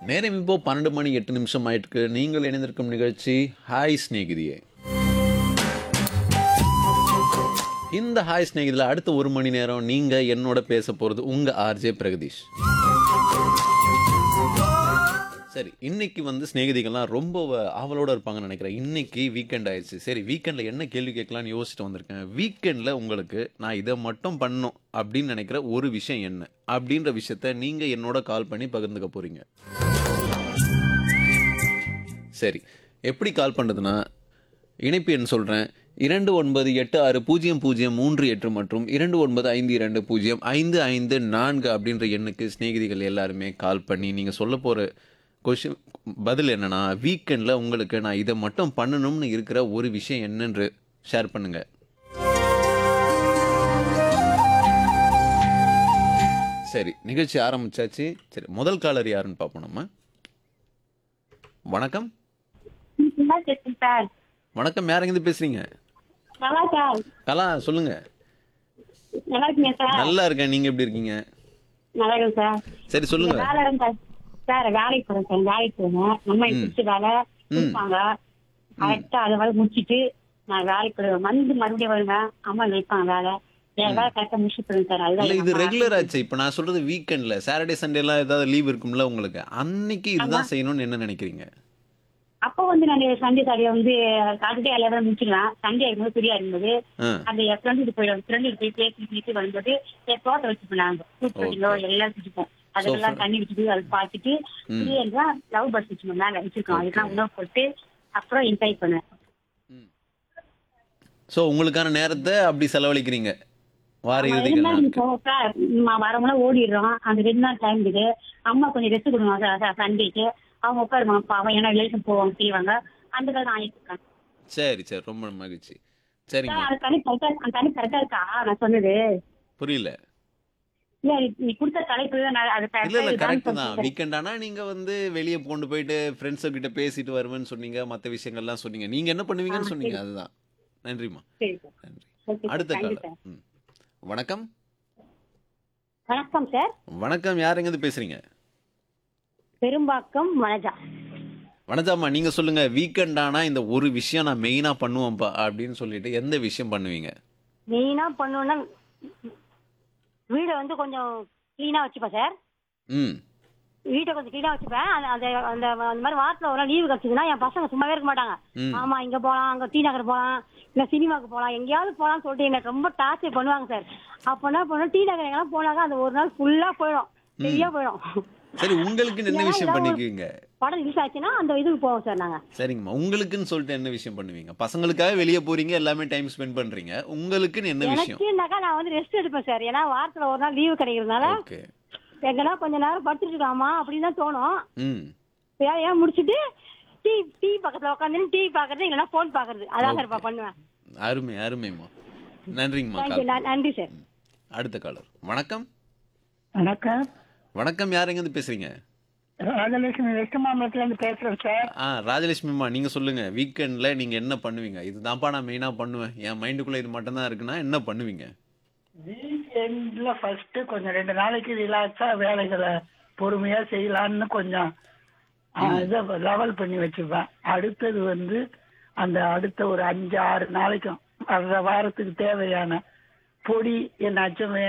நேரம் இப்போ பன்னெண்டு மணி எட்டு நிமிஷம் ஆயிட்டு நீங்கள் இணைந்திருக்கும் நிகழ்ச்சி ஹாய் ஸ்நேகிதியே இந்த ஹாய் ஸ்நேகிதில் அடுத்த ஒரு மணி நேரம் நீங்கள் என்னோட பேச போகிறது உங்கள் ஆர்ஜே பிரகதீஷ் சரி இன்னைக்கு வந்து சிநேகிதிகள்லாம் ரொம்ப வ- ஆவலோட இருப்பாங்கன்னு நினைக்கிறேன் இன்னைக்கு வீக்கெண்ட் ஆயிடுச்சு சரி வீக்கெண்டில் என்ன கேள்வி கேட்கலாம்னு யோசிச்சுட்டு வந்திருக்கேன் வீக்கெண்டில் உங்களுக்கு நான் இதை மட்டும் பண்ணணும் அப்படின்னு நினைக்கிற ஒரு விஷயம் என்ன அப்படின்ற விஷயத்த நீங்கள் என்னோட கால் பண்ணி பகிர்ந்துக்க போகிறீங்க சரி எப்படி கால் பண்ணுறதுன்னா இணைப்பு எண் சொல்கிறேன் இரண்டு ஒன்பது எட்டு ஆறு பூஜ்ஜியம் பூஜ்ஜியம் மூன்று எட்டு மற்றும் இரண்டு ஒன்பது ஐந்து இரண்டு பூஜ்ஜியம் ஐந்து ஐந்து நான்கு அப்படின்ற எண்ணுக்கு சிநேகிதிகள் எல்லாருமே கால் பண்ணி நீங்கள் சொல்ல போகிற கொஷின் பதில் என்னன்னா வீக்கெண்டில் உங்களுக்கு நான் இதை மட்டும் பண்ணணும்னு இருக்கிற ஒரு விஷயம் என்னன்று ஷேர் பண்ணுங்க சரி நிகழ்ச்சி ஆரம்பிச்சாச்சு சரி முதல் காலர் யாருன்னு பார்ப்போம் நம்ம வணக்கம் நல்லா இருக்கேன் சார் வணக்கம் யாருங்க பேசுறீங்க நல்லா சார் கலா சொல்லுங்க நல்லா இருக்கீங்க சார் நல்லா இருக்கேன் நீங்க எப்படி இருக்கீங்க நல்லா இருக்கேன் சார் சரி சொல்லுங்க வேலை இருந்தா சார் வேலைக்கு போறேன் சார் வேலைக்கு போவேன் நம்ம பிடிச்ச வேலை கொடுப்பாங்க கரெக்டா அதை வேலை முடிச்சிட்டு நான் வேலைக்கு போடுவேன் வந்து மறுபடியும் வருவேன் அம்மா வைப்பாங்க வேலை என் வேலை கரெக்டா முடிச்சுட்டு போடுவேன் சார் இல்ல அதுதான் இது நம்ம- ரெகுலர் ஆச்சு இப்ப நான் சொல்றது வீக்கெண்ட்ல சாட்டர்டே சண்டே எல்லாம் ஏதாவது லீவ் இருக்கும்ல உங்களுக்கு அன்னைக்கு இதுதான் செய்யணும்னு என்ன நினைக்கிறீங்க அப்போ வந்து நான் சண்டே சாரியை வந்து சாட்டர்டே எல்லாம் முடிச்சிடுவேன் சண்டே இருக்கும்போது ஃப்ரீயா இருக்கும்போது ஆ, அந்த என் ஃப்ரெண்டு போயிடும் ஃப்ரெண்டு போய் பேசி பேசி வரும்போது என் தோட்டம் வச்சுப்போம் நாங்க பூச்செடிகளோ எல்லாம் வச்சுப்போம் அதுக்கெல்லாம் தண்ணி வச்சுட்டு அதை பார்த்துட்டு ஃப்ரீயா இருந்தா லவ் பஸ் வச்சுப்போம் மேல வச்சிருக்கோம் அதுக்கெல்லாம் உணவு போட்டு அப்புறம் என்ஜாய் பண்ணுவேன் சோ உங்களுக்கான நேரத்தை அப்படி செலவழிக்கிறீங்க வார ரெண்டு இறுதிகள் நாள் நாட்கள். இப்போ சார், ம- வரவங்களாம் ஓடிடுறோம் அந்த ரெண்டு நாள் டைம் இருக்குது அம்மா கொஞ்சம் ரெஸ்ட் கொடுங்க சண்டேக்கு அவங்க உட்காருவாங்க பாவம் ஏன்னா ரிலேஷன் போவாங்க செய்வாங்க அந்த காலம் நான் ஆயிட்டு சரி சரி ரொம்ப மகிழ்ச்சி சரிங்க அந்த தனி கரெக்டா அந்த தனி கரெக்டா இருக்கா நான் சொன்னது புரியல இல்ல நீ கொடுத்த தலைப்பு நான் அது correct இல்ல ஆ இல்ல இதுதான் கரெக்ட் தான் சொல்றேன். வீக்கெண்ட் ஆனா நீங்க வந்து வெளியே கொண்டு போயிட்டு ஃப்ரெண்ட்ஸ் கிட்ட பேசிட்டு வருவேன்னு சொன்னீங்க மத்த விஷயங்கள்லாம் சொன்னீங்க நீங்க என்ன பண்ணுவீங்கன்னு சொன்னீங்க அதுதான் நன்றிம்மா சரி சார் நன்றி ஓகே சார், அடுத்த தேங்க்யூ காலம் சார். ம். வணக்கம் வணக்கம் சார் வணக்கம் யாருங்க பேசுறீங்க பெரும்பாக்கம் மனஜா வனஜாமா நீங்க சொல்லுங்க வீக்கெண்ட் ஆனா இந்த ஒரு விஷயம் நான் மெயினா பண்ணுவேன்ப்பா அப்படின்னு சொல்லிட்டு எந்த விஷயம் பண்ணுவீங்க மெயினா பண்ணணும்னா வீடை வந்து கொஞ்சம் கிளீனா வச்சுப்பேன் சார் ம் வீட்டை கொஞ்சம் கிளீனா வச்சுப்பேன் அந்த அந்த அந்த அந்த மாதிரி வாரத்துல ஒரு நாள் லீவு கிடைச்சதுன்னா என் பசங்க சும்மாவே இருக்க மாட்டாங்க ம். ஆமா இங்க போலாம் அங்க டி நகர் போலாம் இல்ல சினிமாக்கு போலாம் எங்கேயாவது போலாம்னு சொல்லிட்டு எனக்கு ரொம்ப டார்ச்சர் பண்ணுவாங்க சார் அப்ப என்ன பண்ணுவோம் டி நகர் எங்கெல்லாம் போனாக்க அந்த ஒரு நாள் ஃபுல்லா போயிடும் சரியா போயிடும் சரி உங்களுக்குன்னு என்ன ஏன்னா விஷயம் ஏதாவது ஒரு பண்ணிக்குவீங்க படம் ரிலீஸ் ஆச்சுன்னா அந்த இதுக்கு போவோம் சார் நாங்க சரிங்கம்மா உங்களுக்குன்னு சொல்லிட்டு என்ன விஷயம் பண்ணுவீங்க பசங்களுக்காக வெளியே போறீங்க எல்லாமே டைம் ஸ்பெண்ட் பண்றீங்க உங்களுக்குன்னு என்ன விஷயம் எனக்குனாக்கா நான் வந்து ரெஸ்ட் எடுப்பேன் சார் ஏன்னா வாரத்துல ஒரு நாள் லீவு கிடைக்கிறதுனால ஓகே எங்கன்னா கொஞ்ச நேரம் படுத்துட்டு இருக்கலாமா அப்படின்னு தான் தோணும் ம் வேலையா முடிச்சிட்டு டீ டீ பக்கத்துல உட்காந்து டீ பாக்குறது இல்லைன்னா போன் பாக்குறது அதான் சார் இப்ப பண்ணுவேன் அருமை அருமைம்மா நன்றிங்கம்மா தேங்க்யூ கால் நன்றி சார் அடுத்த காலர் வணக்கம் வணக்கம் வணக்கம் யாருங்க இருந்து பேசுறீங்க ராஜலட்சுமி வெஸ்ட் மாம்பலத்துல இருந்து பேசுறேன் சார் ஆ ராஜலட்சுமிம்மா நீங்க சொல்லுங்க வீக்கெண்ட்ல நீங்க என்ன பண்ணுவீங்க இதுதான்ப்பா நான் மெயினா பண்ணுவேன் என் மைண்டுக்குள்ள இது மட்டும் தான் இருக்குன்னா என்ன பண்ணுவீங்க வீக்கெண்ட்ல ஃபர்ஸ்ட் கொஞ்சம் ரெண்டு நாளைக்கு ரிலாக்ஸா வேலைகளை பொறுமையா செய்யலாம்னு கொஞ்சம் ஆ, இதை லெவல் பண்ணி வச்சுப்பேன் அடுத்தது வந்து அந்த அடுத்த ஒரு அஞ்சு ஆறு நாளைக்கும் அந்த வாரத்துக்கு தேவையான பொடி என்னாச்சும்